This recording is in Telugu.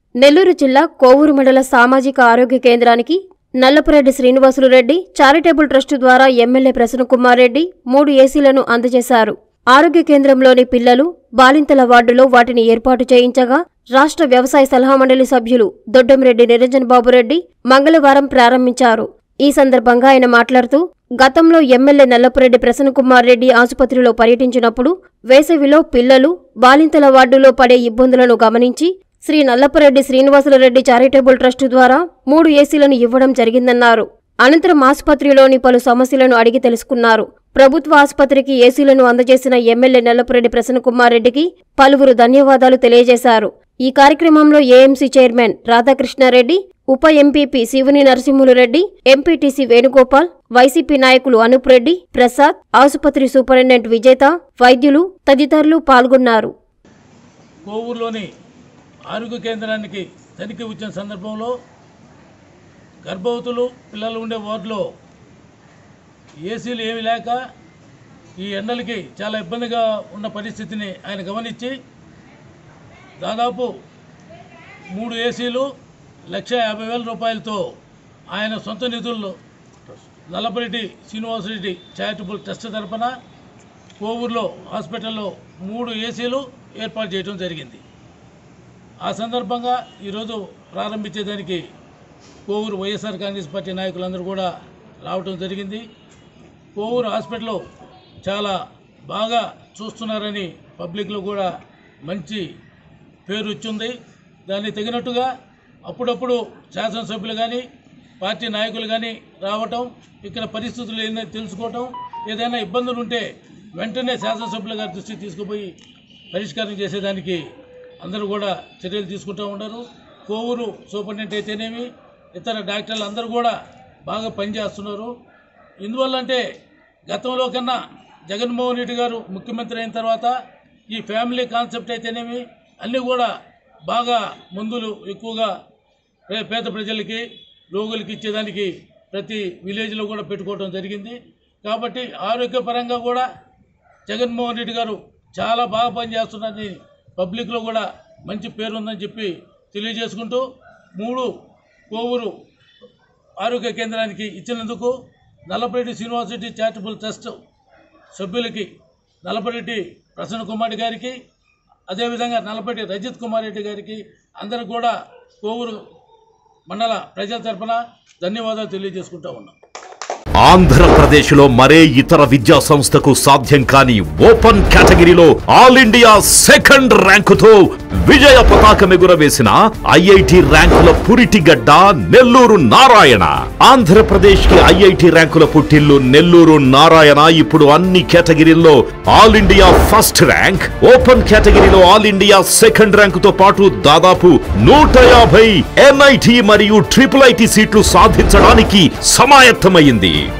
నెల్లూరు జిల్లా కోవూరు మండల సామాజిక ఆరోగ్య కేంద్రానికి నల్లపురెడ్డి శ్రీనివాసులు రెడ్డి చారిటబుల్ ట్రస్టు ద్వారా ఎమ్మెల్యే ప్రసన్నకుమార్ రెడ్డి మూడు ఏసీలను అందజేశారు ఆరోగ్య కేంద్రంలోని పిల్లలు బాలింతల వార్డులో వాటిని ఏర్పాటు చేయించగా రాష్ట్ర వ్యవసాయ సలహా మండలి సభ్యులు దొడ్డంరెడ్డి నిరంజన్ బాబురెడ్డి మంగళవారం ప్రారంభించారు ఈ సందర్భంగా ఆయన మాట్లాడుతూ గతంలో ఎమ్మెల్యే నల్లపురెడ్డి ప్రసన్నకుమార్ రెడ్డి ఆసుపత్రిలో పర్యటించినప్పుడు వేసవిలో పిల్లలు బాలింతల వార్డులో పడే ఇబ్బందులను గమనించి శ్రీ నల్లపురెడ్డి శ్రీనివాసులరెడ్డి చారిటబుల్ ట్రస్టు ద్వారా మూడు ఏసీలను ఇవ్వడం జరిగిందన్నారు అనంతరం ఆసుపత్రిలోని పలు సమస్యలను అడిగి తెలుసుకున్నారు ప్రభుత్వ ఆసుపత్రికి ఏసీలను అందజేసిన ఎమ్మెల్యే నల్లపురెడ్డి ప్రసన్నకుమార్ రెడ్డికి పలువురు ధన్యవాదాలు తెలియజేశారు ఈ కార్యక్రమంలో ఏఎంసీ చైర్మన్ రాధాకృష్ణారెడ్డి ఉప ఎంపీపీ శివుని నరసింహులురెడ్డి ఎంపీటీసీ వేణుగోపాల్ వైసీపీ నాయకులు అనూప్ రెడ్డి ప్రసాద్ ఆసుపత్రి సూపరింటెండెంట్ విజేత వైద్యులు తదితరులు పాల్గొన్నారు కోవూరులోని ఆరోగ్య కేంద్రానికి తనిఖీ వచ్చిన సందర్భంలో గర్భవతులు పిల్లలు ఉండే వార్డులో ఏసీలు ఏమీ లేక ఈ ఎండలకి చాలా ఇబ్బందిగా ఉన్న పరిస్థితిని ఆయన గమనించి దాదాపు మూడు ఏసీలు లక్ష యాభై వేల రూపాయలతో ఆయన సొంత నిధుల్లో నల్లపరెడ్డి శ్రీనివాసరెడ్డి చారిటబుల్ ట్రస్ట్ తరపున కోవూరులో హాస్పిటల్లో మూడు ఏసీలు ఏర్పాటు చేయడం జరిగింది ఆ సందర్భంగా ఈరోజు ప్రారంభించేదానికి కోవూరు వైఎస్ఆర్ కాంగ్రెస్ పార్టీ నాయకులందరూ కూడా రావటం జరిగింది కోవూరు హాస్పిటల్లో చాలా బాగా చూస్తున్నారని పబ్లిక్లో కూడా మంచి పేరు వచ్చింది దానికి తగినట్టుగా అప్పుడప్పుడు శాసనసభ్యులు కానీ పార్టీ నాయకులు కానీ రావటం ఇక్కడ పరిస్థితులు ఏంటో తెలుసుకోవటం ఏదైనా ఇబ్బందులు ఉంటే వెంటనే శాసనసభ్యుల గారి దృష్టికి తీసుకుపోయి పరిష్కారం చేసేదానికి అందరూ కూడా చర్యలు తీసుకుంటూ ఉన్నారు కోవూరు సూపరింటెండెంట్ అయితేనేమి ఇతర డాక్టర్లు అందరూ కూడా బాగా పనిచేస్తున్నారు ఎందువల్ల అంటే గతంలో కన్నా జగన్మోహన్ రెడ్డి గారు ముఖ్యమంత్రి అయిన తర్వాత ఈ ఫ్యామిలీ కాన్సెప్ట్ అయితేనేమి అన్నీ కూడా బాగా మందులు ఎక్కువగా పే- పేద ప్రజలకి రోగులకి ఇచ్చేదానికి ప్రతి విలేజ్లో కూడా పెట్టుకోవడం జరిగింది కాబట్టి ఆరోగ్యపరంగా కూడా జగన్మోహన్ రెడ్డి గారు చాలా బాగా పనిచేస్తున్నారని పబ్లిక్లో కూడా మంచి పేరు ఉందని చెప్పి తెలియజేసుకుంటూ మూడు కోవూరు ఆరోగ్య కేంద్రానికి ఇచ్చినందుకు నల్లపరెడ్డి శ్రీనివాసరెడ్డి చారిటబుల్ ట్రస్ట్ సభ్యులకి నల్లపరెడ్డి ప్రసన్న కుమార్ గారికి అదేవిధంగా నల్లపరెడ్డి రజిత్ కుమార్ రెడ్డి గారికి అందరికి కూడా కోవూరు మండల ప్రజల తరపున ధన్యవాదాలు తెలియజేసుకుంటా ఉన్నాం ఆంధ్రప్రదేశ్లో మరే ఇతర విద్యా సంస్థకు సాధ్యం కాని ఓపెన్ కేటగిరీలో ఆల్ ఇండియా సెకండ్ ర్యాంకుతో విజయ పతాకం ఎగురవేసిన ఐఐటి ర్యాంకుల పురిటిగడ్డ నెల్లూరు నారాయణ ఆంధ్రప్రదేశ్ కి ఐఐటి ర్యాంకుల పుట్టిల్లు నెల్లూరు నారాయణ ఇప్పుడు అన్ని కేటగిరీల్లో all India first rank open కేటగిరీలో ఆల్ ఇండియా సెకండ్ ర్యాంకుతో పాటు దాదాపు నూట యాభై ఎన్ఐటి మరియు ట్రిపుల్ ఐటి సీట్లు సాధించడానికి సమాయత్తమైంది